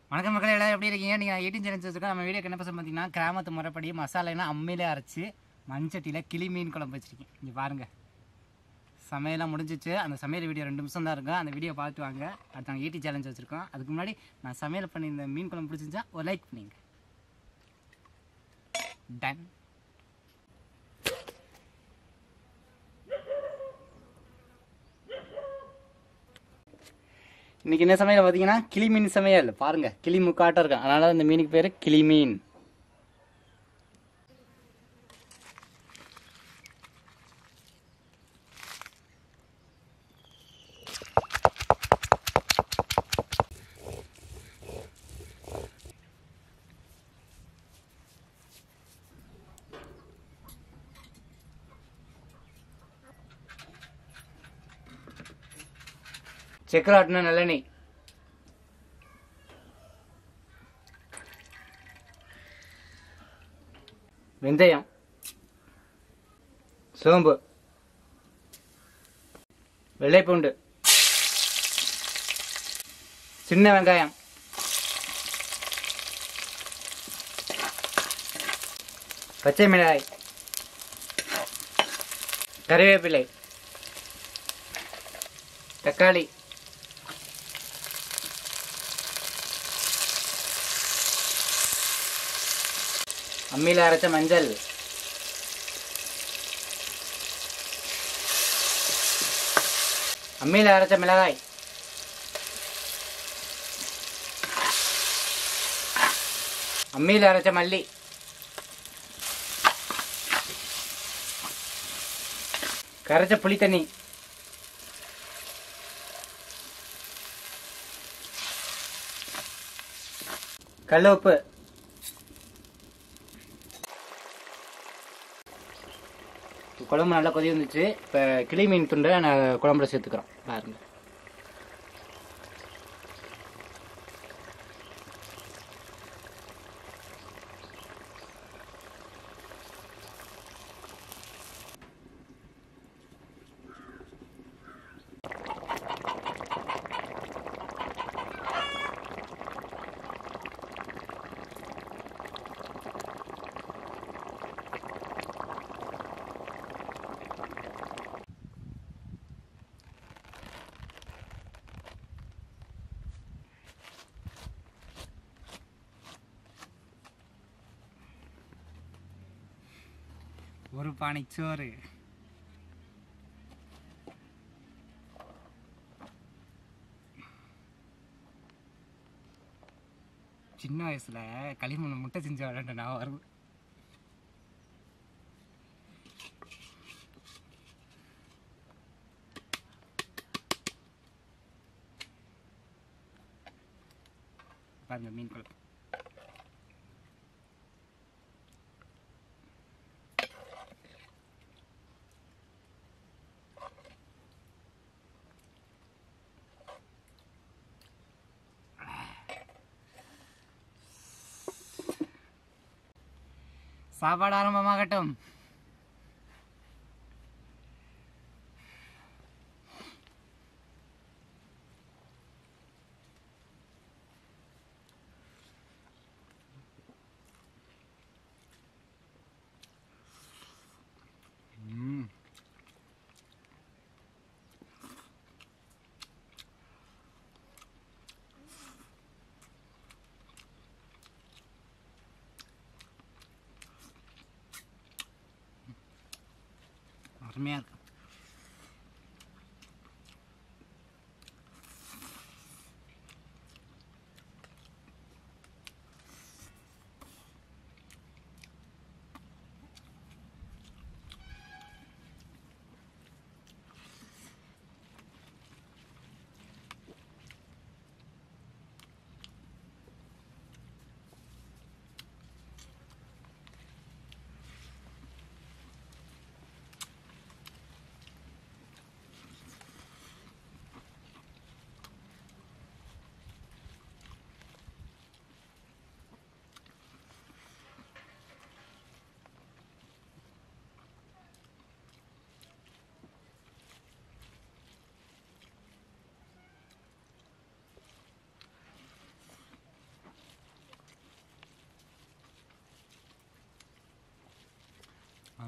வணக்கம் மக்களே எல்லாரும் எப்படி இருக்கீங்க நீங்கள் எயிட்டீன் சேனல்ஸ் வச்சுருக்கோம் நம்ம வீடியோக்கு என்ன பசங்க பார்த்தீங்கன்னா கிராமத்து முறைப்படி மசாலைனா அம்மியிலே அரைச்சி மண்சட்டியில் கிளி மீன் குழம்பு வச்சுருக்கேன் இங்கே பாருங்கள் சமையலாம் முடிஞ்சிச்சு அந்த சமையல் வீடியோ ரெண்டு நிமிஷம் தான் இருக்கும் அந்த வீடியோ பார்த்து வாங்க அடுத்து நாங்கள் ஈட்டி சேலஞ்ச் வச்சுருக்கோம் அதுக்கு முன்னாடி நான் சமையல் பண்ணி இந்த மீன் குழம்பு பிடிச்சிருந்தா ஒரு லைக் பண்ணிங்க டன் இன்னைக்கு என்ன சமையல் பார்த்தீங்கன்னா கிளி மீன் சமையல் பாருங்க கிளி முக்காட்டம் இருக்கும் அதனால இந்த மீனுக்கு பேர் கிளி மீன் சக்கரை ஆட்டின நல்லெண்ணெய் வெந்தயம் சோம்பு வெள்ளைப்பூண்டு சின்ன வெங்காயம் பச்சை மிளகாய் கறிவேப்பிலை தக்காளி அம்மியில் அரைச்ச மஞ்சள் அம்மியில் அரைச்ச மிளகாய் அம்மியில் அரைச்ச மல்லி கரைச்ச புளி தண்ணி கல் உப்பு குழம்பு நல்லா கொதி வந்துச்சு இப்போ கிளி மீன் துண்டை நான் குழம்புல சேர்த்துக்கிறோம் பாருங்க ஒரு பானை சோறு சின்ன வயசுல களிமண் முட்டை செஞ்சு விளையாண்ட நான் வருது பாருங்க மீன் குழம்பு சாப்பாடு ஆரம்பமாகட்டும் ம். அருமையா இருக்கு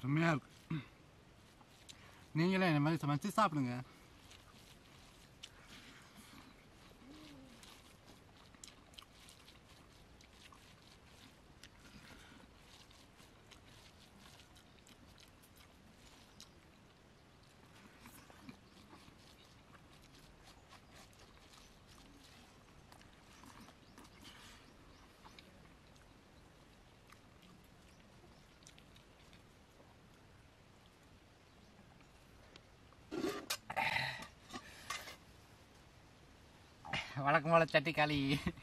அருமையாக இருக்கு நீங்களே இந்த மாதிரி சமைச்சு சாப்பிடுங்க வழக்கம் போல சட்டி காளி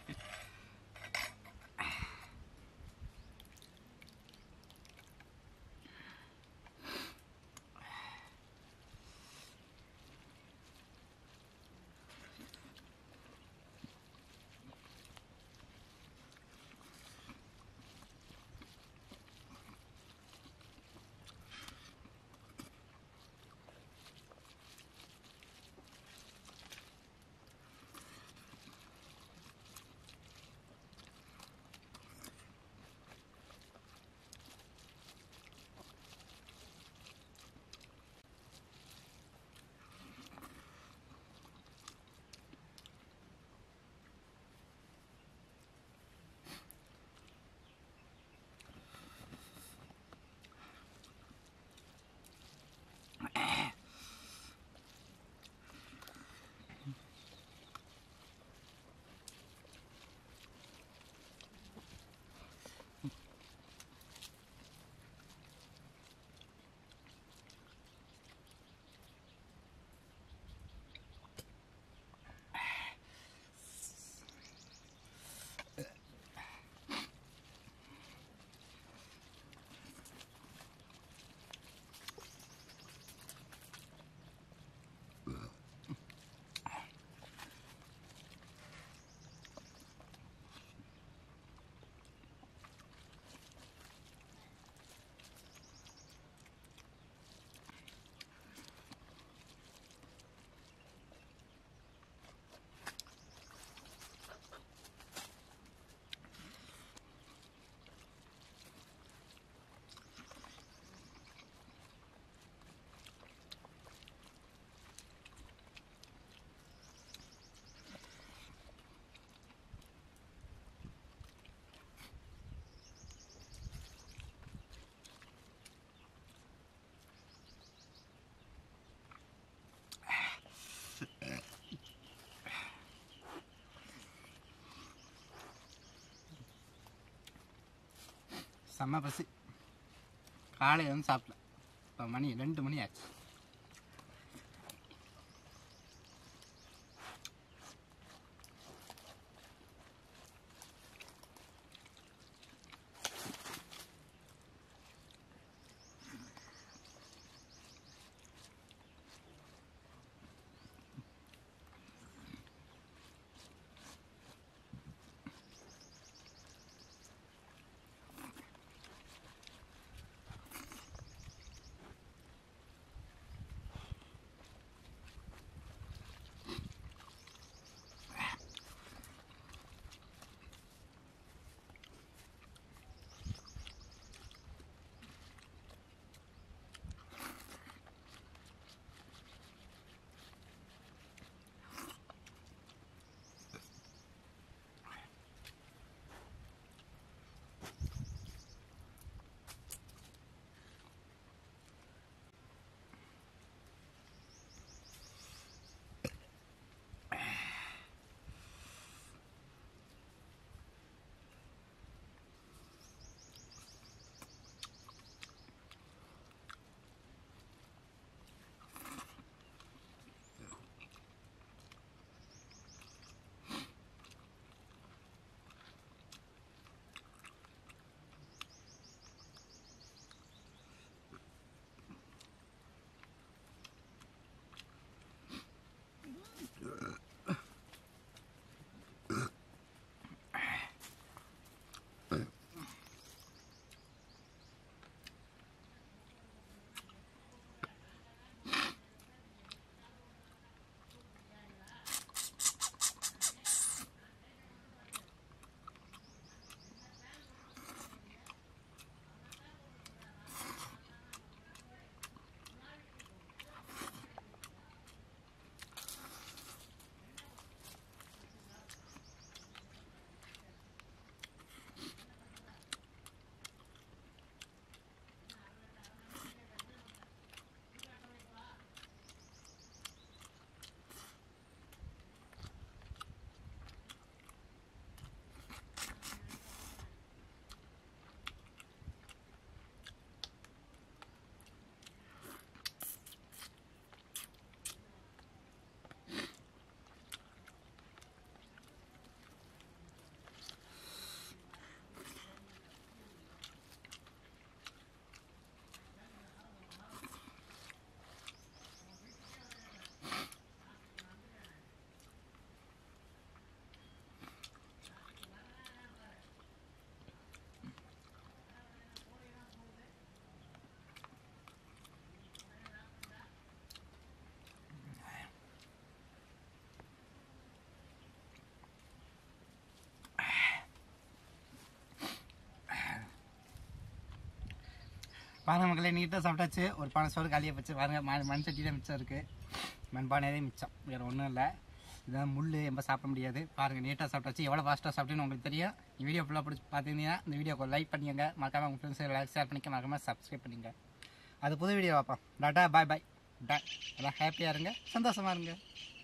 செம்ம பசி காலையில் வந்து சாப்பிடல இப்போ மணி ரெண்டு மணி ஆச்சு பாருங்க மக்களே நீட்டாக சாப்பிட்டாச்சு ஒரு பானை சோறு காலியாக போச்சு பாருங்க மண் மண் சட்டி தான் மிச்சம் இருக்குது மண்பானையே மிச்சம் வேறு ஒன்றும் இல்லை இதான் முள் எம்ப சாப்பிட முடியாது பாருங்கள் நீட்டாக சாப்பிட்டாச்சு எவ்வளோ ஃபாஸ்ட்டாக சாப்பிட்டுன்னு உங்களுக்கு தெரியும் இந்த வீடியோ ஃபுல்லாக பிடிச்சி பார்த்தீங்கன்னா இந்த வீடியோக்கு லைக் பண்ணிக்கங்க மறக்காம உங்கள் ஃப்ரெண்ட்ஸ் எல்லாரும் ஷேர் பண்ணிக்க மறக்காம சப்ஸ்கிரைப் பண்ணிங்க அது புது வீடியோ பார்ப்போம் டாட்டா பாய் பாய் டா எல்லாம் ஹாப்பியாக இருங்க சந்தோஷமாக இருங்க